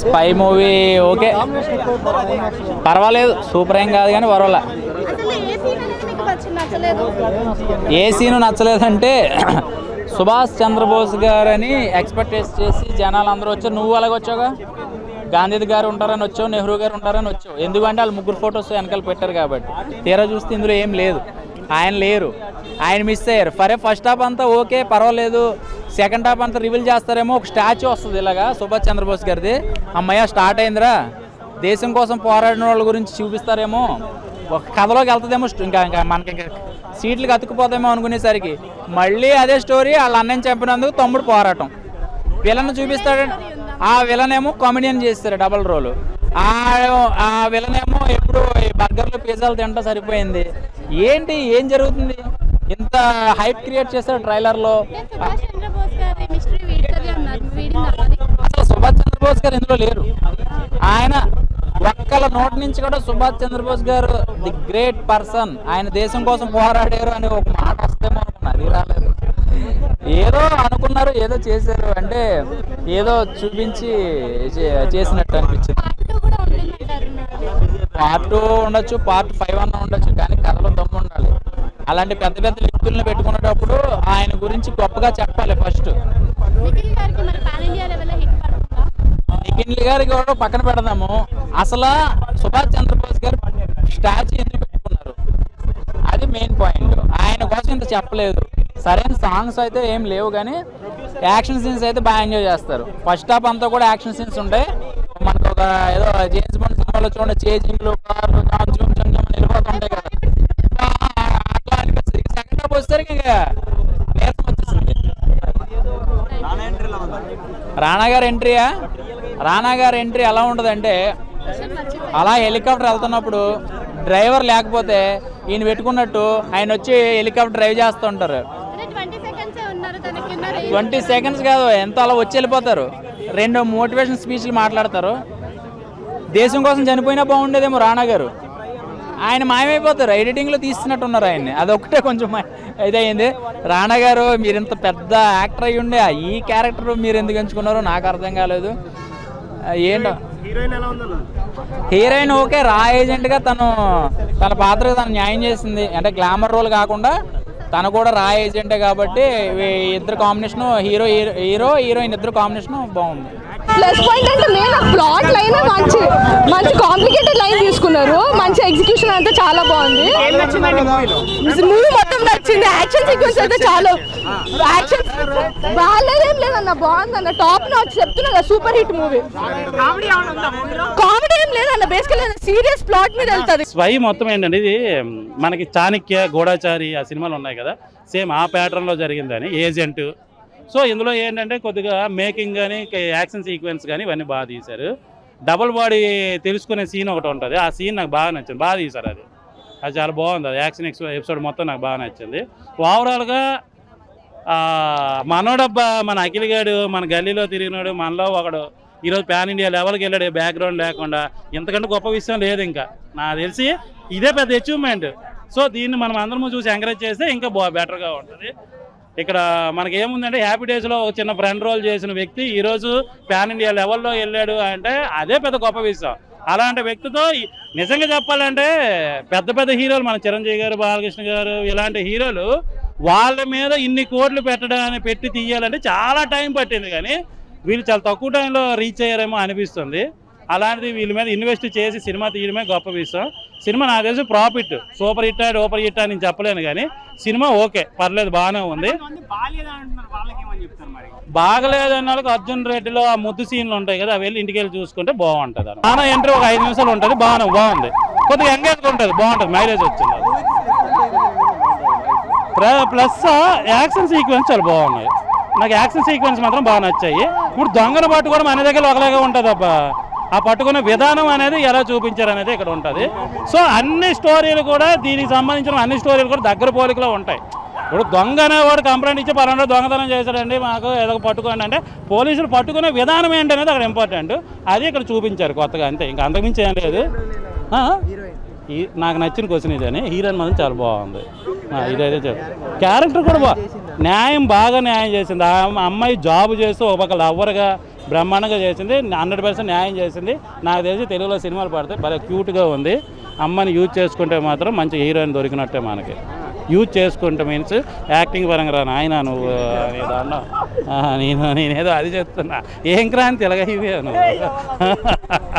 Spy movie okay పర్వాలేదు super ఏం కాదు కానీ పర్వాలే అసలు ఏ సీన్ అనేది మీకు నచ్చి- నచ్చలేదు ఏ సీను నచ్చలేదంటే సుభాష్ చంద్రబోస్ గారని ఎక్స్పెక్ట్ చేసి జనాలు అందరూ వచ్చారు నువ్వు అలాగ వచ్చావుగా గాంధీ గారు ఉంటారని వచ్చావు నెహ్రూ గారు ఉంటారని వచ్చావు ఎందుకంటే వాళ్ళు ముగ్గురు ఫొటోస్ వెనకాల పెట్టారు కాబట్టి తీరా చూస్తే ఇందులో ఏం లేదు ఆయన లేరు ఆయన మిస్ అయ్యారు ఫరే ఫస్ట్ హాఫ్ అంతా ఓకే పర్వాలేదు సెకండ్ హాఫ్ అంతా రివీల్ చేస్తారేమో ఒక స్టాచ్యూ వస్తుంది ఇలాగా సుభాష్ చంద్రబోస్ గారిది అమ్మయ్య స్టార్ట్ అయిందిరా దేశం కోసం పోరాడిన వాళ్ళ గురించి చూపిస్తారేమో ఒక కథలోకి వెళ్తుందేమో స్టో- ఇంకా ఇంకా మనకి ఇంకా సీట్లు అతుక్కుపోతామో అనుకునేసరికి మళ్ళీ అదే స్టోరీ వాళ్ళ అన్నని చంపినందుకు తమ్ముడు పోరాటం విలన్ చూపిస్తాడు ఆ విలన్ ఏమో కామెడియన్ చేస్తారు డబల్ రోల్ ఆ ఆ విలన్ ఏమో ఎప్పుడు ఈ బర్గర్లు పిజ్జాలు తింటా సరిపోయింది ఏంటి ఏం జరుగుతుంది ఇంత హైప్ క్రియేట్ చేస్తారు ట్రైలర్లో అంటే సుభాష్ చంద్రబోస్ గారి మిస్టరీ వీడుతుంది అన్నారు వీడిందా మరి అసలు సుభాష్ చంద్రబోస్ గారు ఇందులో లేరు ఆయన ఒక్కల నోటి నుంచి కూడా సుభాష్ చంద్రబోస్ గారు ది గ్రేట్ పర్సన్ ఆయన దేశం కోసం పోరాడారు అని ఒక మాట వస్తేమో అనుకున్నా అది రాలేదు ఏదో అనుకున్నారు ఏదో చేశారు అంటే ఏదో చూపించి చే- చేసినట్టు అనిపించింది పార్ట్ టూ కూడా ఉంటుందంటారు పార్ట్ టూ ఉండొచ్చు పార్ట్ ఫైవ్ అన్న ఉండొచ్చు కానీ కథలో దమ్ము ఉండాలి అలాంటి పెద్ద పెద్ద వ్యక్తులను పెట్టుకునేటప్పుడు ఆయన గురించి గొప్పగా చెప్పాలి ఫస్ట్ నిఖిల్ గారికి మరి పాన్ ఇండియా లెవెల్లో హిట్ పడుతుందా నిఖిల్ గారికి కూడా పక్కన పెడదాము అసలు సుభాష్ చంద్రబోస్ గారు స్టాచ్యూ ఎందుకు పెట్టుకున్నారు అది మెయిన్ పాయింట్ ఆయన కోసం ఇంత చెప్పలేదు సరైన సాంగ్స్ అయితే ఏం లేవు కానీ యాక్షన్ సీన్స్ అయితే బాగా ఎంజాయ్ చేస్తారు ఫస్ట్ హాఫ్ అంతా కూడా యాక్షన్ సీన్స్ ఉంటాయి మనకు ఒక ఏదో జేమ్స్ బాండ్ సినిమాలో చూడండి చేజింగ్లు కార్లు జామ్ జూమ్ జమ్ జమ్ అని వెళ్ళిపోతుంటాయి కదా ఆ, అట్లా అనిపిస్తుంది సెకండ్ హాఫ్ వచ్చేసరికి ఇక నీరసం వచ్చేసింది రాణా గారి ఎంట్రీయా రాణా గారి ఎంట్రీ ఎలా ఉంటుందంటే అసలు నచ్చింది అలా హెలికాప్టర్ వెళ్తున్నప్పుడు డ్రైవర్ లేకపోతే ఈయన పెట్టుకున్నట్టు ఆయన వచ్చి హెలికాప్టర్ డ్రైవ్ చేస్తూ ఉంటారు అంటే ట్వంటీ సెకండ్స్ ఉన్నారు తనకి ఉన్న range. ట్వంటీ సెకండ్స్ కాదు ఎంత అలా వచ్చి వెళ్ళిపోతారు రెండు మోటివేషన్ స్పీచ్లు మాట్లాడతారు దేశం కోసం చనిపోయినా బాగుండేదేమో రాణా గారు ఆయన మాయమైపోతారు ఎడిటింగ్లో తీస్తున్నట్టున్నారు ఆయన్ని అదొక్కటే కొంచెం మా- ఇదయింది రాణా గారు మీరు ఇంత పెద్ద యాక్టర్ అయ్యి ఉండే ఈ క్యారెక్టర్ మీరు ఎందుకు ఎంచుకున్నారో నాకు అర్థం కాలేదు ఆ, ఏంటో హీరోయిన్ ఓకే రా ఏజెంట్గా తను తన పాత్రకు తను న్యాయం చేసింది అంటే గ్లామర్ రోల్ కాకుండా తను కూడా రా ఏజెంటే కాబట్టి ఈ ఇద్దరు కాంబినేషన్ హీరో హీరో హీరోయిన్ ఇద్దరు కాంబినేషన్ బాగుంది ప్లస్ పాయింట్ అంటే మెయిన్ ప్లాట్ లైన్ మంచి మంచి కాంప్లికేటెడ్ లైన్ తీసుకున్నారు మంచి ఎగ్జిక్యూషన్ అంతా చాలా బాగుంది మూవీ మొత్తం నచ్చింది యాక్షన్ సీక్వెన్స్ అయితే చాలా యాక్షన్ బాగాలేదేం లేదన్న బాగుందన్న టాప్ నాచ్ చెప్తున్నా కదా సూపర్ హిట్ మూవీ కామెడీ ఏం లేదన్న బేసికల్ సీరియస్ ప్లాట్ మీద వెళ్తుంది స్వై మొత్తం ఏంటంటే ఇది మనకి చాణక్య గూఢాచారి ఆ సినిమాలు ఉన్నాయి కదా సేమ్ ఆ ప్యాటర్న్లో జరిగిందని ఏజెంట్ సో ఇందులో ఏంటంటే కొద్దిగా మేకింగ్ కానీ యాక్షన్ సీక్వెన్స్ కానీ ఇవన్నీ బాగా తీశారు డబుల్ బాడీ తెలుసుకునే సీన్ ఒకటి ఉంటుంది ఆ సీన్ నాకు బాగా నచ్చింది బాగా తీశారు అది అది చాలా బాగుంది అది యాక్షన్ ఎపిసోడ్ మొత్తం నాకు బాగా నచ్చింది ఓవరాల్గా మనోడబ్బా మన అఖిల్ గాడు మన గల్లీలో తిరిగినాడు మనలో ఒకడు ఈరోజు పాన్ ఇండియా లెవెల్కి వెళ్ళాడు బ్యాక్గ్రౌండ్ లేకుండా ఇంతకంటే గొప్ప విషయం లేదు ఇంకా నాకు తెలిసి ఇదే పెద్ద అచీవ్మెంట్ సో దీన్ని మనం అందరం చూసి ఎంకరేజ్ చేస్తే ఇంకా బా బెటర్గా ఉంటుంది ఇక్కడ మనకి ఏముందంటే హ్యాపీ డేస్లో ఒక చిన్న ఫ్రెండ్ రోల్ చేసిన వ్యక్తి ఈరోజు పాన్ ఇండియా లెవెల్లో వెళ్ళాడు అంటే అదే పెద్ద గొప్ప విషయం అలాంటి వ్యక్తితో ఈ- నిజంగా చెప్పాలంటే పెద్ద పెద్ద హీరోలు మన చిరంజీవి గారు బాలకృష్ణ గారు ఇలాంటి హీరోలు వాళ్ళ మీద ఇన్ని కోట్లు పెట్టడానికి పెట్టి తీయాలంటే చాలా టైం పట్టింది కానీ వీళ్ళు చాలా తక్కువ టైంలో రీచ్ అయ్యారేమో అనిపిస్తుంది అలాంటిది వీళ్ళ మీద ఇన్వెస్ట్ చేసి సినిమా తీయడమే గొప్ప విషయం సినిమా నాకు తెలిసి ప్రాఫిట్ సూపర్ హిట్ ఆడి ఓపర్ హిట్ అని నేను చెప్పలేను కానీ సినిమా ఓకే పర్లేదు బాగానే ఉంది బాగలేదు అన్న వాళ్ళకి అర్జున్ రెడ్డిలో ఆ ముద్దు సీన్లు ఉంటాయి కదా అవి వెళ్ళి ఇంటికి వెళ్ళి చూసుకుంటే బాగుంటుంది అన్న నాన్న ఎంట్రీ ఒక ఐదు నిమిషాలు ఉంటుంది బాగానే బాగుంది కొద్దిగా ఎంగేజ్ ఉంటుంది బాగుంటుంది మైలేజ్ వచ్చింది ప్ర- ప్లస్ యాక్షన్ సీక్వెన్స్ చాలా బాగున్నాయి నాకు యాక్షన్ సీక్వెన్స్ మాత్రం బాగా నచ్చాయి ఇప్పుడు దొంగను పట్టుకోవడం మన దగ్గర ఒకలాగా ఉంటుంది అబ్బా ఆ పట్టుకునే విధానం అనేది ఎలా చూపించారు అనేది ఇక్కడ ఉంటుంది సో అన్ని స్టోరీలు కూడా దీనికి సంబంధించిన అన్ని స్టోరీలు కూడా దగ్గర పోలికలో ఉంటాయి ఇప్పుడు దొంగ అనేవాడు కంప్లైంట్ ఇచ్చి పలానా దొంగతనం చేశాడండి మాకు ఏదో ఒక పట్టుకోండి అంటే పోలీసులు పట్టుకునే విధానం ఏంటనేది అక్కడ ఇంపార్టెంట్ అది ఇక్కడ చూపించారు కొత్తగా అంతే ఇంకా అంతకుమించి ఏం లేదు ఆ? ఈ నాకు నచ్చిన క్వశ్చన్ ఇదని హీరోయిన్ మాత్రం చాలా బాగుంది ఆ, ఇదైతే చెప్ప క్యారెక్టర్ కూడా బా న్యాయం బాగా న్యాయం చేసింది ఆ అమ్మ- అమ్మాయి జాబ్ చేస్తూ ఒక పక్క లవ్వర్గా బ్రహ్మాండంగా చేసింది హండ్రెడ్ పర్సెంట్ న్యాయం చేసింది నాకు తెలిసి తెలుగులో సినిమాలు పడితే భలే క్యూట్గా ఉంది అమ్మని యూజ్ చేసుకుంటే మాత్రం మంచి హీరోయిన్ దొరికినట్టే మనకి యూజ్ చేసుకుంటే మీన్స్ యాక్టింగ్ పరంగా రా నాయన నువ్వు నీ దండం ఆ, నేను నేనేదో అది చెప్తున్నా ఏం క్రాంతి ఇలాగ ఇవే నువ్వు